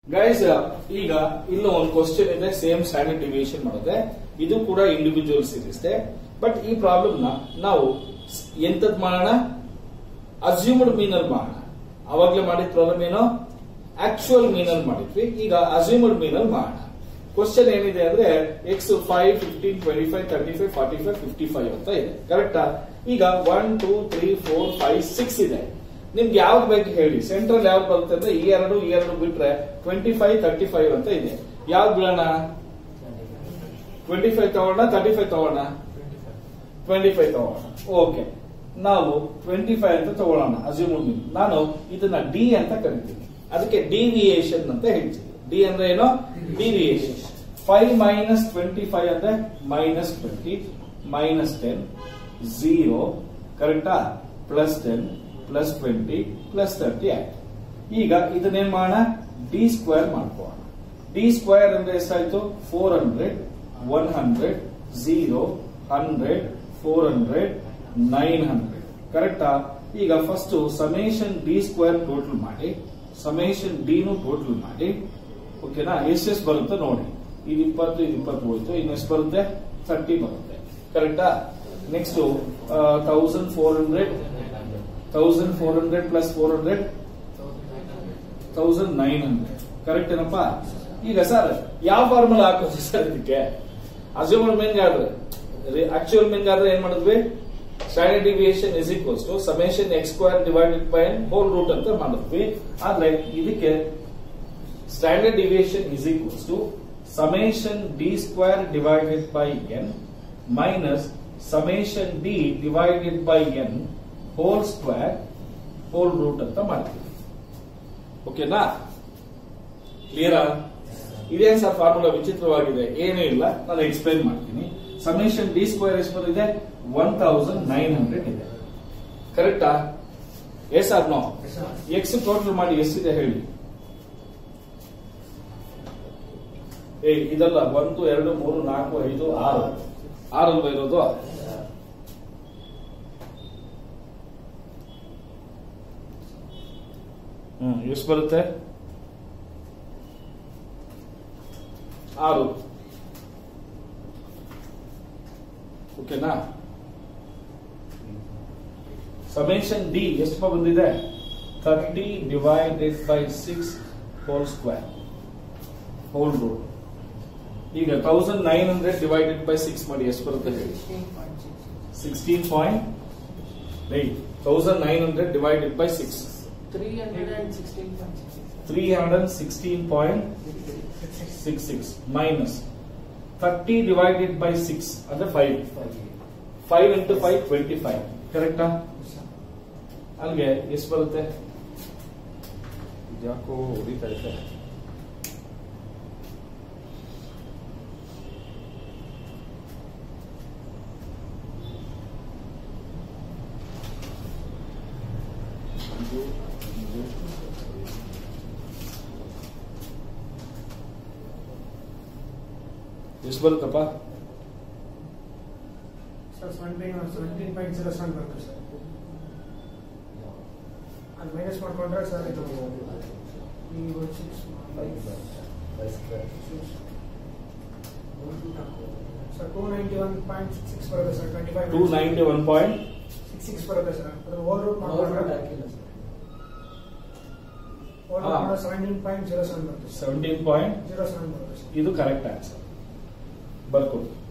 Guys ಈಗ ಇಲ್ಲೂ ಒಂದು ಕ್ವಶನ್ ಇದೆ ಸೇಮ್ ಸ್ಟ್ಯಾಂಡರ್ಡ್ ಡಿವಿಯೇಷನ್ ಮಾಡುತ್ತೆ ಇದು ಕೂಡ ಇಂಡಿವಿಜುವಲ್ ಸೀರೀಸ್ ಬಟ್ ಈ ಪ್ರಾಬ್ಲಮ್ ನ ನಾವು ಎಂತದ್ ಮಾಡೋಣ ಅಸ್ಯೂಮ್ಡ್ ಮೀನ್ ಅಲ್ಲಿ ಮಾಡೋಣ ಅವಾಗ್ಲೇ ಮಾಡಿದ ಪ್ರಾಬ್ಲಮ್ ಏನೋ ಆಕ್ಚುಯಲ್ ಮೀನ್ ಅಲ್ಲಿ ಮಾಡಿದ್ವಿ ಈಗ ಅಸ್ಯೂಮ್ಡ್ ಮೀನ್ ಅಲ್ಲಿ ಮಾಡೋಣ ಕ್ವಶನ್ ಏನಿದೆ ಅಂದ್ರೆ x five fifteen twenty five thirty five forty five fifty five ಅಂತ ಇದೆ ಕರೆಕ್ಟಾ ಈಗ one two three four five six ಇದೆ ನಿಮ್ಗೆ ಯಾವ್ದು ಬೇಕು ಹೇಳಿ ಸೆಂಟ್ರಲ್ ಯಾವ್ದು ಬರುತ್ತೆ ಅಂದ್ರೆ ಈ ಎರಡು ಈ ಎರಡು ಬಿಟ್ರೆ ಟ್ವೆಂಟಿ ಫೈವ್ ತರ್ಟಿ ಫೈವ್ ಅಂತ ಇದೆ ಯಾವ್ದು ಬಿಡೋಣ ಟ್ವೆಂಟಿ ಫೈವ್ ತಗೋಣ ತರ್ಟಿ ಫೈವ್ ತಗೋಣ ಟ್ವೆಂಟಿ ಫೈವ್ ತಗೋಣ ಓಕೆ ನಾವು ಟ್ವೆಂಟಿ ಫೈವ್ ಅಂತ ತಗೊಳ್ಳೋಣ ಅಸ್ಯೂಮ್ ನಾನು ಇದನ್ನ ಡಿ ಅಂತ ಕರಿತೀನಿ ಅದಕ್ಕೆ ಡಿವಿಯೇಷನ್ ಅಂತ ಹೇಳ್ತೀನಿ ಡಿ ಅಂದ್ರೆ ಏನು deviation five minus twenty five ಅಂದ್ರೆ minus twenty minus ten zero ಕರೆಕ್ಟಾ plus ten plus twenty plus thirty ಆಯ್ತು ಈಗ ಇದನ್ನೇನ್ ಮಾಡೋಣ ಡಿ ಸ್ಕ್ವೇರ್ ಮಾಡ್ಕೋಣ ಡಿ ಸ್ಕ್ವೇರ್ ಅಂದ್ರೆ ಎಷ್ಟಾಯ್ತು four hundred one hundred zero hundred four hundred nine hundred ಕರೆಕ್ಟಾ ಈಗ first summation D square total ಮಾಡಿ ಸಮೇಷನ್ ಡಿನು ಟೋಟಲ್ ಮಾಡಿ ಓಕೆನಾ ಎಷ್ಟೆಷ್ಟು ಬರುತ್ತೆ ನೋಡಿ ಇದು ಇಪ್ಪತ್ತು ಇದು ಇಪ್ಪತ್ತು ಹೋಯ್ತು ಇನ್ನು ಎಷ್ಟು ಬರುತ್ತೆ ಥರ್ಟಿ ಬರುತ್ತೆ ಕರೆಕ್ಟಾ next thousand four hundred thousand four hundred plus four hundred thousand nine hundred correct ಏನಪ್ಪಾ ಈಗ ಸರ್ ಯಾವ ಫಾರ್ಮುಲಾ ಹಾಕೋದು ಸರ್ ಇದಕ್ಕೆ ಅಸ್ಯೂಮಡ್ ಮೇನ್ಗೆ ಆದ್ರೆ ಆಕ್ಚುಯಲ್ ಮೇನ್ಗೆ ಆದ್ರೆ ಏನ್ ಮಾಡಿದ್ವಿ standard deviation is equals to summation x square divided by n whole root ಅಂತ ಮಾಡಿದ್ವಿ ಆದ್ರೆ ಇದಕ್ಕೆ standard deviation is equals to summation D square divided by n minus summation D divided by n whole square whole root ಅಂತ ಮಾಡ್ತೀವಿ ಓಕೆನಾ ಕ್ಲಿಯರಾ ಇದೇನ್ sir formula ವಿಚಿತ್ರವಾಗಿದೆ ಏನೂ ಇಲ್ಲ ನಾನು ಎಕ್ಸ್ಪ್ಲೈನ್ ಮಾಡ್ತೀನಿ ಸಮೇಷನ್ ಡಿ ಸ್ಕ್ವೇರ್ ಎಷ್ಟು ಬಂದಿದೆ ಒನ್ ತೌಸಂಡ್ ನೈನ್ ಹಂಡ್ರೆಡ್ ಇದೆ ಕರೆಕ್ಟಾ yes or now x total ಮಾಡಿ ಎಷ್ಟಿದೆ ಹೇಳಿ ಏ ಇದಲ್ಲ ಒಂದು ಎರಡು ಮೂರು ನಾಲ್ಕು ಐದು ಆರು ಆರಲ್ವ ಇರೋದು ಹ್ಮ್ ಎಷ್ಟು ಬರುತ್ತೆ ಆರು ಓಕೆನಾ ಸಮೇಷನ್ ಡಿ ಎಷ್ಟು ಬಂದಿದೆ thirty divided by six whole square whole root ಈಗ thousand nine hundred divided by six ಮಾಡಿ ಎಷ್ಟು ಬರುತ್ತೆ ಹೇಳಿ sixteen point eight thousand nine hundred divided by six three hundred sixteen point six six minus thirty divided by six ಅಂದ್ರೆ five five into five twenty five ಕರೆಕ್ಟಾ ಅಲ್ಲಿಗೆ ಎಷ್ಟು ಬರುತ್ತೆ ಯಾಕೋ ಹೊಡಿತಾ ಇದೆ ಎಷ್ಟು ಬರುತ್ತಪ್ಪ sir seventeen seventeen point zero seven ಬರುತ್ತೆ ಸರ್ ಅದು ಮೈನಸ್ ಮಾಡ್ಕೊಂಡ್ರೆ ಸರ್ ಇದು ಈ six sir two ninety one point six six ಬರುತ್ತೆ sir twenty five two ninety one point six six ಬರುತ್ತೆ ಸರ್ ಅದು ಓವರ್ ರೂಟ್ ಮಾಡ್ಕೊಂಡ್ರೆ ಓವರ್ ಹಾ. Root seventeen point zero seven ಬರುತ್ತೆ sir seventeen point zero seven ಬರುತ್ತೆ sir ಇದು correct answer ಬರ್ಕೊಡಿ